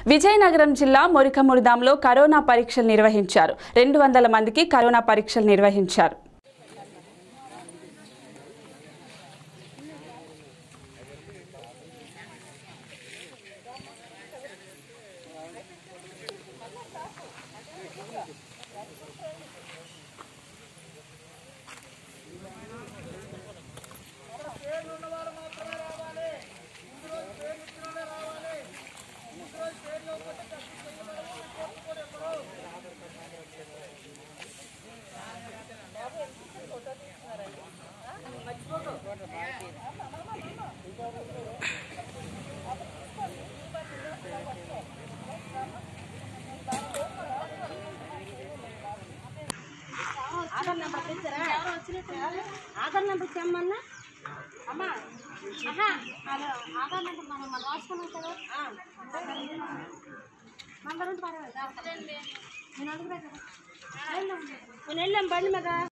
విజయనగరం జిల్లా మురికముడిదాంలో కరోనా పరీక్షలు నిర్వహించారు రెండు వందల మందికి కరోనా పరీక్షలు నిర్వహించారు ఆధార్ నెంబర్ తెచ్చారా ఆధార్ నెంబర్ తెమ్మన్నా అమ్మా ఆహా హలో ఆధార్ నెంబర్ మనం మనం రాసుకున్నాం కదా మన గురించి పర్వాలేదు నేను అడుగుతా కదా నేను వెళ్ళాం బండి మీద